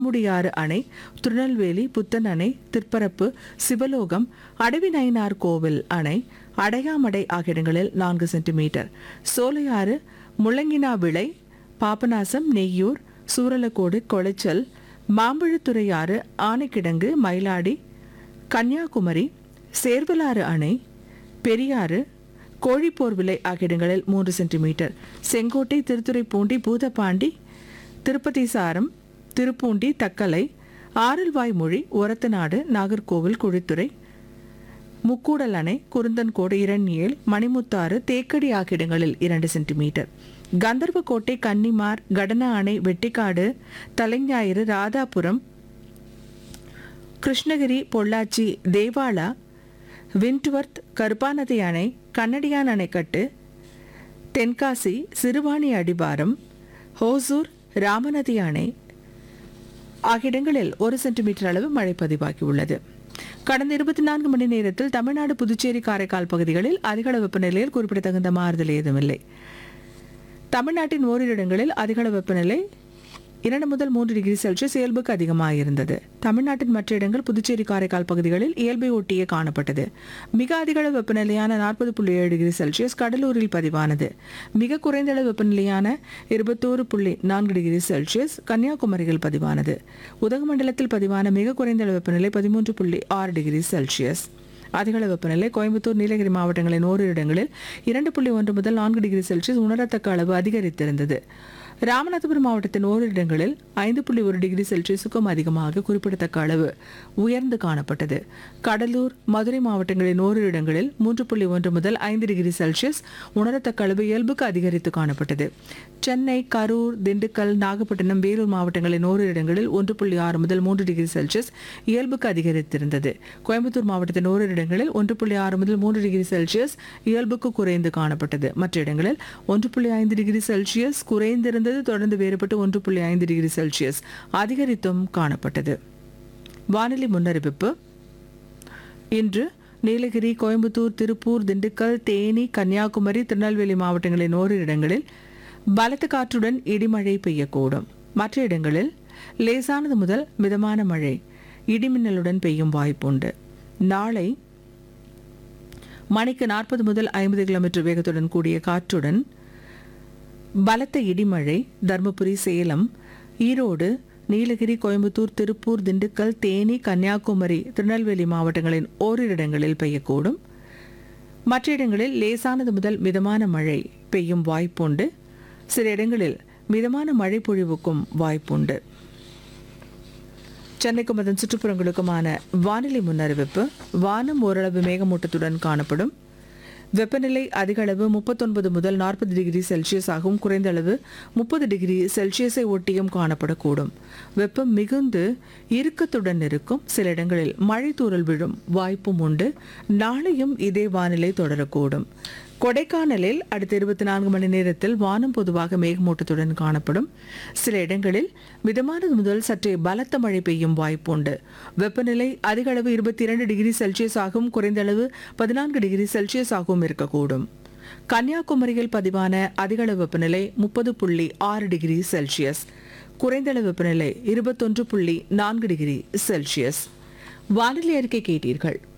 முடியாறு அணை திருநெல்வேலி புத்தன் அணை திற்பரப்பு சிவலோகம் அடவிநயினார் கோவில் அணை அடையாமடை ஆகிய இடங்களில் நான்கு சென்டிமீட்டர் சோலையாறு முள்ளங்கினா விளை பாபநாசம் நெய்யூர் சூரலக்கோடு கொளைச்சல் மாம்பழத்துறையாறு ஆனைக்கிடங்கு மயிலாடி கன்னியாகுமரி சேர்வலாறு அணை பெரியாறு கோழிப்போர் ஆகிய இடங்களில் மூன்று சென்டிமீட்டர் செங்கோட்டை திருத்துறைப்பூண்டி பூதப்பாண்டி திருப்பதி சாரம் திருப்பூண்டி தக்கலை ஆரல்வாய்மொழி ஒரத்தநாடு நாகர்கோவில் குழித்துறை முக்கூடல் அணை குருந்தன்கோடு இரண்யேல் மணிமுத்தாறு தேக்கடி ஆகிய இடங்களில் இரண்டு சென்டிமீட்டர் கந்தர்வக்கோட்டை கன்னிமார் கடன அணை வெட்டிக்காடு தலைஞாயிறு ராதாபுரம் கிருஷ்ணகிரி பொள்ளாச்சி தேவாலா விண்ட்வர்த் கருப்பாநதி அணை கண்ணடியான் அணைக்கட்டு தென்காசி சிறுவாணி அடிவாரம் ஹோசூர் ராமநதி அணை ஆகிய இடங்களில் ஒரு சென்டிமீட்டர் அளவு மழை பதிவாகியுள்ளது கடந்த இருபத்தி நான்கு மணி நேரத்தில் தமிழ்நாடு புதுச்சேரி காரைக்கால் பகுதிகளில் அதிகளவு வெப்பநிலையில் குறிப்பிடத்தகுந்த மாறுதல் ஏதுமில்லை தமிழ்நாட்டின் ஓரிரு இடங்களில் அதிகளவு வெப்பநிலை இரண்டு முதல் மூன்று டிகிரி செல்சியஸ் இயல்புக்கு அதிகமாக இருந்தது தமிழ்நாட்டின் மற்ற இடங்கள் புதுச்சேரி காரைக்கால் பகுதிகளில் இயல்பை ஒட்டியே காணப்பட்டது மிக அதிகளவு வெப்பநிலையான நாற்பது புள்ளி ஏழு டிகிரி செல்சியஸ் கடலூரில் பதிவானது மிக குறைந்த அளவு வெப்பநிலையான இருபத்தோரு புள்ளி நான்கு டிகிரி செல்சியஸ் கன்னியாகுமரியில் பதிவானது உதகமண்டலத்தில் பதிவான மிக குறைந்த அளவு வெப்பநிலை பதிமூன்று புள்ளி ஆறு டிகிரி செல்சியஸ் அதிகள வெப்பநிலை கோயம்புத்தூர் நீலகிரி மாவட்டங்களின் ஓரிரு இடங்களில் இரண்டு புள்ளி ஒன்று முதல் நான்கு டிகிரி செல்சியஸ் உணரத்தக்க அளவு அதிகரித்திருந்தது ராமநாதபுரம் மாவட்டத்தின் ஓரிரு இடங்களில் ஐந்து புள்ளி ஒரு டிகிரி செல்சியஸுக்கும் அதிகமாக குறிப்பிடத்தக்க அளவு உயர்ந்து காணப்பட்டது கடலூர் மதுரை மாவட்டங்களின் ஓரிரு இடங்களில் மூன்று புள்ளி ஒன்று முதல் ஐந்து டிகிரி செல்சியஸ் உணரத்தக்க அளவு இயல்புக்கு அதிகரித்து காணப்பட்டது சென்னை கரூர் திண்டுக்கல் நாகப்பட்டினம் வேலூர் மாவட்டங்களின் ஓரிரு இடங்களில் ஒன்று புள்ளி ஆறு முதல் மூன்று டிகிரி செல்சியஸ் இயல்புக்கு அதிகரித்திருந்தது கோயம்புத்தூர் மாவட்டத்தின் ஓரிரு இடங்களில் ஒன்று புள்ளி ஆறு முதல் மூன்று டிகிரி செல்சியஸ் இயல்புக்கு குறைந்து காணப்பட்டது மற்ற இடங்களில் ஒன்று புள்ளி ஐந்து டிகிரி செல்சியஸ் குறைந்திருந்தது தொடர்ந்து வேறுபட்டு ஒன்று புள்ளி ஐந்து டிகிரி செல்சியஸ் அதிகரித்தும் காணப்பட்டது வானிலை முன்னறிவிப்பு இன்று நீலகிரி கோயம்புத்தூர் திருப்பூர் திண்டுக்கல் தேனி கன்னியாகுமரி திருநெல்வேலி மாவட்டங்களின் ஓரிரு இடங்களில் பலத்த காற்றுடன் இடிமழை பெய்யக்கூடும் மற்ற இடங்களில் லேசானது முதல் மிதமான மழை இடிமின்னலுடன் பெய்யும் வாய்ப்புண்டு நாளை மணிக்கு நாற்பது முதல் ஐம்பது கிலோமீட்டர் வேகத்துடன் கூடிய காற்றுடன் பலத்த இடிமழை தருமபுரி சேலம் ஈரோடு நீலகிரி கோயம்புத்தூர் திருப்பூர் திண்டுக்கல் தேனி கன்னியாகுமரி திருநெல்வேலி மாவட்டங்களின் ஓரிரு இடங்களில் பெய்யக்கூடும் மற்ற இடங்களில் லேசானது முதல் மிதமான மழை பெய்யும் வாய்ப்புண்டு சில இடங்களில் மிதமான மழை பொழிவுக்கும் வாய்ப்புண்டு சென்னைக்கும் அதன் சுற்றுப்புறங்களுக்குமான வானிலை முன்னறிவிப்பு வானம் ஓரளவு மேகமூட்டத்துடன் காணப்படும் வெப்பநிலை அதிக அளவு முப்பத்தொன்பது முதல் நாற்பது டிகிரி செல்சியஸ் ஆகவும் குறைந்த அளவு முப்பது டிகிரி செல்சியஸை ஒட்டியும் காணப்படக்கூடும் வெப்பம் மிகுந்து இறுக்கத்துடன் இருக்கும் சில இடங்களில் மழை தூறல் விழும் வாய்ப்பும் உண்டு நாளையும் இதே வானிலை தொடரக்கூடும் கொடைக்கானலில் அடுத்த இருபத்தி நான்கு மணி நேரத்தில் வானம் பொதுவாக மேகமூட்டத்துடன் காணப்படும் சில இடங்களில் மிதமானது முதல் சற்றே பலத்த மழை பெய்யும் வாய்ப்புண்டு வெப்பநிலை அதிக அளவு இருபத்தி இரண்டு டிகிரி செல்சியஸ் ஆகவும் குறைந்த அளவு பதினான்கு டிகிரி செல்சியஸ் ஆகவும் இருக்கக்கூடும் கன்னியாகுமரியில் பதிவான அதிகளவு வெப்பநிலை முப்பது புள்ளி ஆறு டிகிரி செல்சியஸ் குறைந்தளவு வெப்பநிலை இருபத்தொன்று புள்ளி நான்கு டிகிரி செல்சியஸ் வானிலை அறிக்கை கேட்டீர்கள்